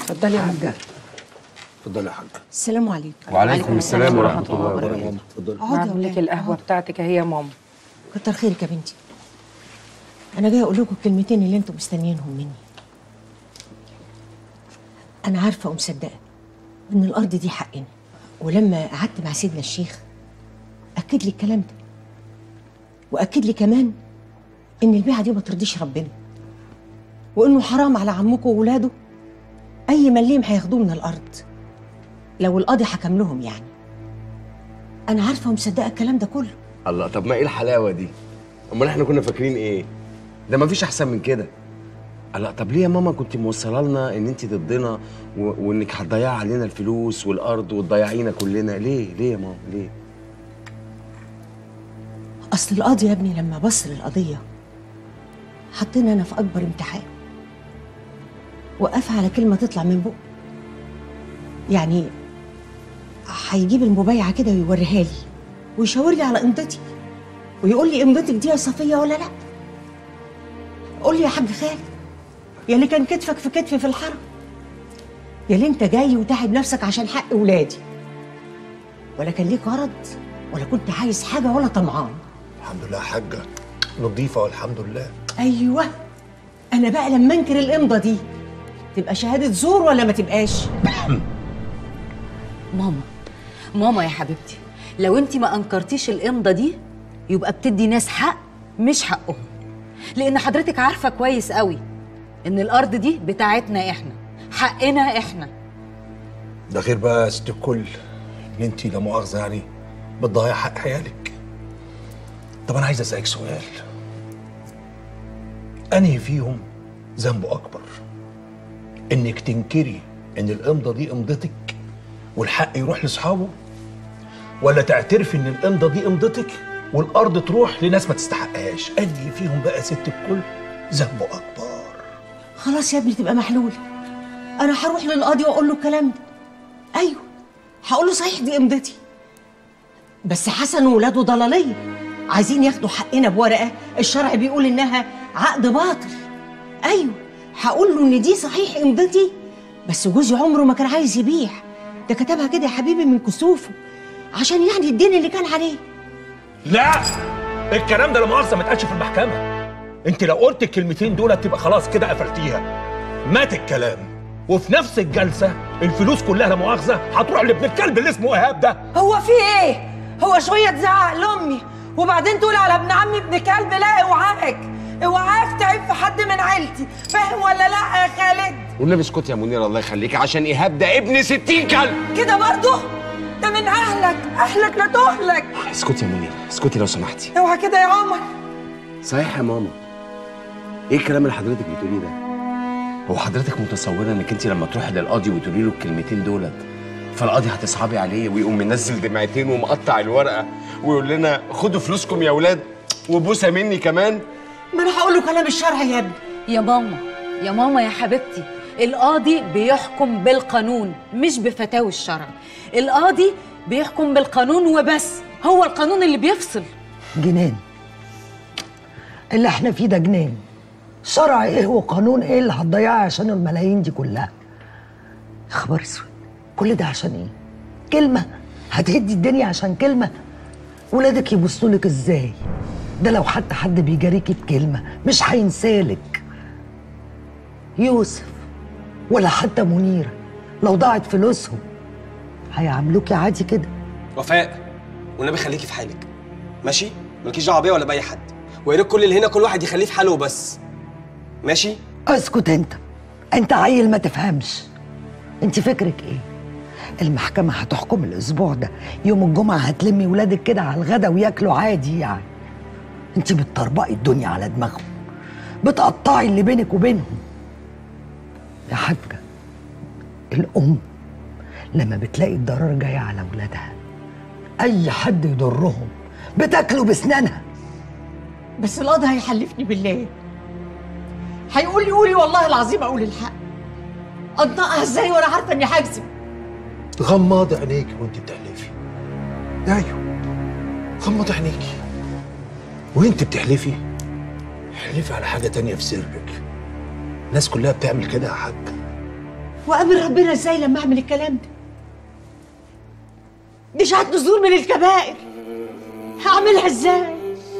اتفضلي يا حاجه اتفضلي يا حاج السلام عليكم وعليكم السلام ورحمة الله يا وبركاته ماما اتفضلي اقعدي يا هعمل لك ولاد القهوه بتاعتك اهي يا ماما كتر خيرك يا بنتي انا جايه اقول لكم الكلمتين اللي انتم مستنيينهم مني انا عارفه ومصدقه ان الارض دي حقنا ولما قعدت مع سيدنا الشيخ اكد لي الكلام ده واكد لي كمان ان البيعه دي ما ترضيش ربنا وانه حرام على عمكم وولاده اي مليم هياخدوه من الارض لو القاضي حكم لهم يعني انا عارفه ومصدقه الكلام ده كله الله طب ما ايه الحلاوة دي؟ امال احنا كنا فاكرين ايه؟ ده مفيش احسن من كده الله طب ليه يا ماما كنت موصله لنا ان انت ضدنا و... وانك هتضيعي علينا الفلوس والارض وتضيعينا كلنا ليه؟ ليه يا ماما؟ ليه؟ اصل القاضي يا ابني لما بص للقضيه حطينا انا في اكبر امتحان وقف على كلمه تطلع من بقه يعني هيجيب المبايعه كده ويوريها لي ويشاور لي على امضتي ويقول لي امضتك دي يا صفيه ولا لا قول لي يا حاج خالد يا اللي كان كتفك في كتفي في الحرم يا اللي انت جاي وتعب نفسك عشان حق ولادي ولا كان ليك غرض ولا كنت عايز حاجه ولا طمعان الحمد لله يا حاجه نظيفه والحمد لله ايوه انا بقى لما انكر الامضه دي تبقى شهاده زور ولا ما تبقاش ماما ماما يا حبيبتي لو انت ما انكرتيش الامضه دي يبقى بتدي ناس حق مش حقهم لان حضرتك عارفه كويس قوي ان الارض دي بتاعتنا احنا حقنا احنا ده غير بقى يا ست الكل ان انت لا مؤاخذه يعني بتضيع حق عيالك طب انا عايز اسالك سؤال انهي فيهم ذنبه اكبر انك تنكري ان الامضه دي امضتك والحق يروح لاصحابه ولا تعترفي ان الامضه دي امضتك والارض تروح لناس ما تستحقهاش انهي فيهم بقى يا ست الكل ذنبه اكبر خلاص يا ابني تبقى محلول انا هروح للقاضي واقول له الكلام ده ايوه هقول له صحيح دي امضتي بس حسن وولاده ضلاليه عايزين ياخدوا حقنا بورقه الشرع بيقول انها عقد باطل ايوه هقول له ان دي صحيح امضتي بس جوزي عمره ما كان عايز يبيع ده كتبها كده يا حبيبي من كسوفه عشان يعني الدين اللي كان عليه لا الكلام ده لا مؤاخذه ما اتقالش في المحكمه انت لو قلت الكلمتين دول تبقى خلاص كده قفلتيها مات الكلام وفي نفس الجلسه الفلوس كلها لا مؤاخذه هتروح لابن الكلب اللي اسمه ايهاب ده هو في ايه هو شويه تزعق لامي وبعدين تقول على ابن عمي ابن كلب لا اوعاك اوعاك تعيب في حد من عيلتي فاهم ولا لا يا خالد والنبي اسكت يا منير الله يخليكي عشان ايهاب ده ابن ستين كلب كده برضه ده من اهلك اهلك لا تهلك اسكتي يا منير اسكتي لو سمحتي اوعى كده يا عمر صحيح يا ماما ايه الكلام اللي حضرتك بتقوليه ده هو حضرتك متصوره انك انت لما تروحي للقاضي وتقولي له الكلمتين دولت فالقاضي هتصعبي عليه ويقوم منزل دمعتين ومقطع الورقه ويقول لنا خدوا فلوسكم يا اولاد وبوسه مني كمان ما انا هقول له كلام الشرع يا ابني يا ماما يا ماما يا حبيبتي القاضي بيحكم بالقانون مش بفتاوي الشرع القاضي بيحكم بالقانون وبس هو القانون اللي بيفصل جنان اللي احنا فيه ده جنان شرع ايه وقانون ايه اللي هتضيعي عشان الملايين دي كلها يا خبر اسود كل ده عشان ايه كلمه هتهدي الدنيا عشان كلمه ولادك يبصوا لك ازاي ده لو حتى حد بيجاريكي بكلمه مش هينسالك يوسف ولا حتى منيره لو ضاعت فلوسهم هيعاملوكي عادي كده وفاء والنبي خليكي في حالك ماشي مالكيش دعوه بيا ولا باي حد ويا ريت كل اللي هنا كل واحد يخليه في حاله وبس ماشي اسكت انت انت عيل ما تفهمش انت فكرك ايه المحكمة هتحكم الأسبوع ده يوم الجمعة هتلمي ولادك كده على الغدا وياكلوا عادي يعني انت بتطربقي الدنيا على دماغهم بتقطعي اللي بينك وبينهم يا حاجة الأم لما بتلاقي الضرر جاي على ولادها أي حد يضرهم بتاكله بسنانها بس القاضي هيحلفني بالله هيقول لي قولي والله العظيم اقول الحق انطقها ازاي وانا عارفه اني هكذب غمض عينيك وانت بتحلفي ايوه غمض عينيكي وانت بتحلفي احلفي على حاجه تانية في سرك الناس كلها بتعمل كده يا حاج وأمن ربنا إزاي لما أعمل الكلام ده دي شهادة نزول من الكبائر هعملها إزاي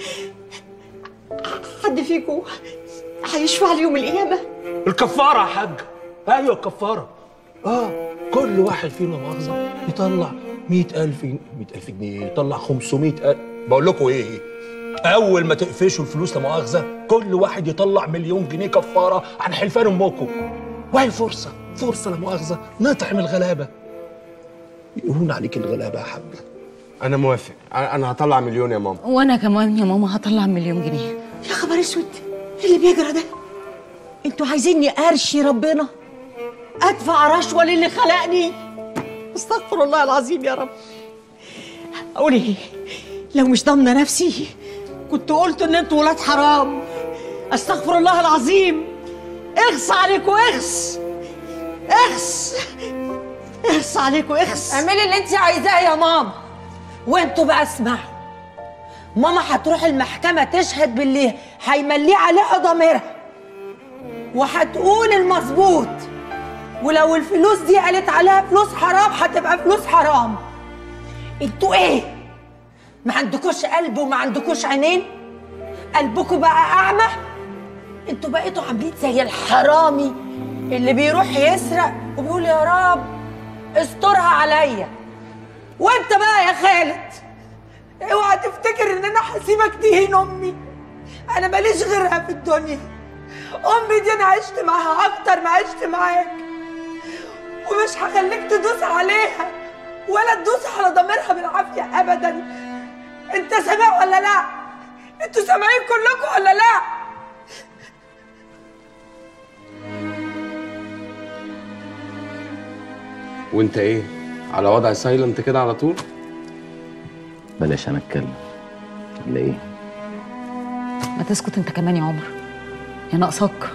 حد فيكم هيشفع لي يوم القيامة الكفاره يا حاج ايوه الكفاره اه كل واحد فينا مؤاخذه يطلع 100000 جنيه 100000 جنيه يطلع 500000 بقول لكم ايه اول ما تقفشوا الفلوس لا مؤاخذه كل واحد يطلع مليون جنيه كفاره عن حلفان امكم وهي فرصه فرصه لا مؤاخذه نطعم الغلابه يقولون عليك الغلابه يا حاج انا موافق انا أنا هطلع مليون يا ماما وانا كمان يا ماما هطلع مليون جنيه يا خبر اسود إيه اللي بيجرى ده انتوا عايزيني ارشي ربنا ادفع رشوه للي خلقني استغفر الله العظيم يا رب اقول ايه لو مش ضامنه نفسي كنت قلت ان انتوا ولاد حرام استغفر الله العظيم اغص عليكم اغص اغص اغص عليكم اغص اعملي اللي انت عايزاه يا ماما وانتوا بقى اسمعوا ماما هتروح المحكمة تشهد باللي هيمليه عليها ضميرها وهتقول المظبوط ولو الفلوس دي قالت عليها فلوس حرام هتبقى فلوس حرام انتوا ايه ما عندكوش قلب وما عندكوش عينين قلبكم بقى اعمى انتوا بقيتوا عاملين زي الحرامي اللي بيروح يسرق وبيقول يا رب استرها عليا وانت بقى يا خالد اوعى تفتكر ان انا هسيبك تهين امي انا ماليش غيرها في الدنيا امي دي انا عشت معاها اكتر ما عشت معاك ومش هخليك تدوس عليها ولا تدوس على ضميرها بالعافيه ابدا انت سامع ولا لا انتوا سامعين كلكم ولا لا وانت ايه على وضع سايلنت كده على طول بلاش انا اتكلم ولا ايه ما تسكت انت كمان يا عمر يا ناقصاك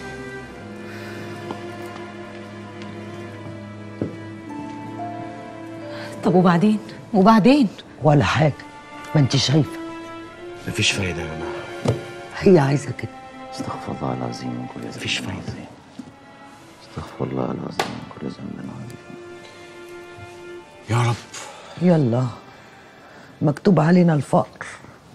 طب وبعدين وبعدين ولا حاجه ما انت شايفه مفيش فايده يا جماعه هي عايزه كده استغفر الله العظيم من كل ذنب مفيش فايدة. عظيم. استغفر الله العظيم من كل ذنب عظيم يا رب يلا مكتوب علينا الفقر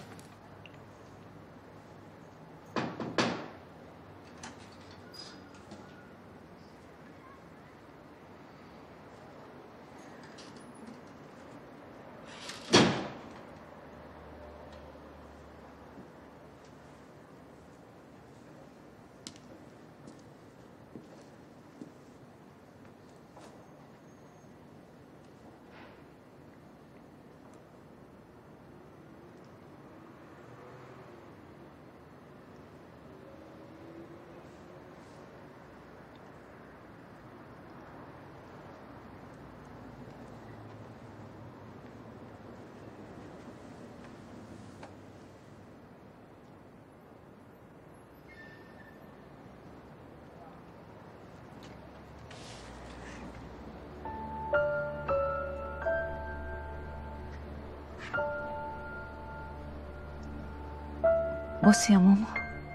بصي يا ماما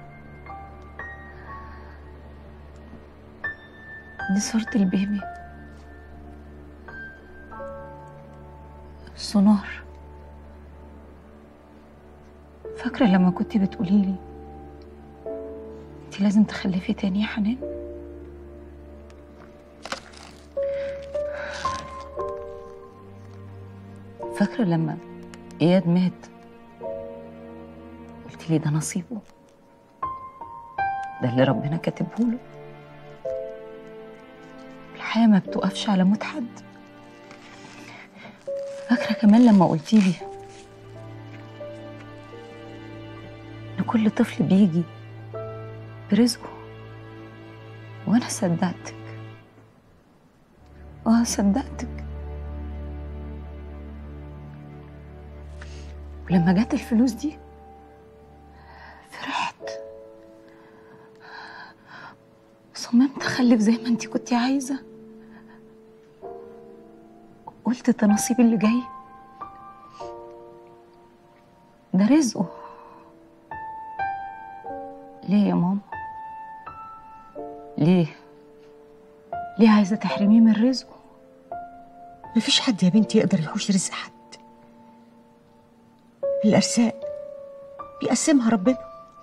دي صورة البيبي سونار فاكرة لما كنتي بتقولي لي انت لازم تخلفي تاني يا حنان فاكرة لما إياد مات قلت لي ده نصيبه ده اللي ربنا كاتبه له الحياة ما بتوقفش على موت حد فاكرة كمان لما قلتي لي إن كل طفل بيجي برزقه وأنا صدقتك آه صدقتك ولما جت الفلوس دي فرحت صممت اخلف زي ما انتي كنتي عايزه قلت ده نصيبي اللي جاي ده رزقه ليه يا ماما ليه ليه عايزه تحرميه من رزقه مفيش حد يا بنتي يقدر يحوش رزق حد الأرزاق بيقسمها ربنا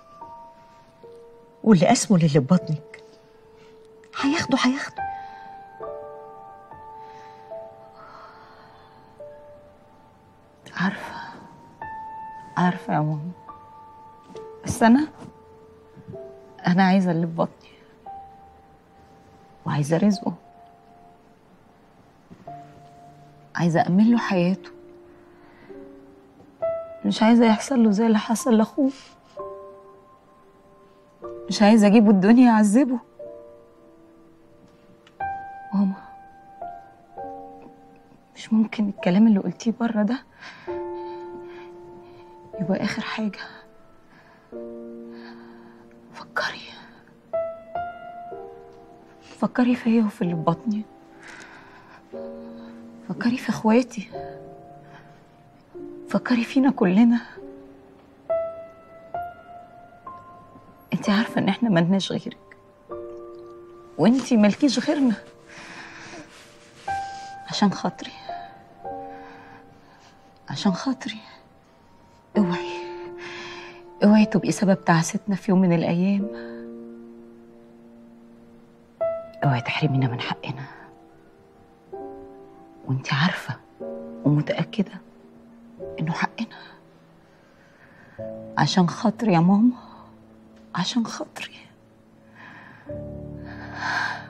واللي قسمه للي في بطنك هياخده هياخده عارفه عارفه يا ماما بس انا انا عايزه اللي في بطني وعايزه رزقه عايزه أأمن له حياته مش عايزه يحصل له زي اللي حصل لاخوه مش عايزه اجيبه الدنيا اعذبه ماما مش ممكن الكلام اللي قلتيه بره ده يبقى اخر حاجه فكري فكري فيا وفي اللي في بطني فكري في اخواتي فكري فينا كلنا انت عارفه ان احنا ملناش غيرك وانتي ملكيش غيرنا عشان خاطري عشان خاطري اوعي اوعي تبقي سبب تعاستنا في يوم من الايام اوعي تحرمينا من حقنا وانت عارفه ومتاكده انه حقنا عشان خاطري يا ماما عشان خاطري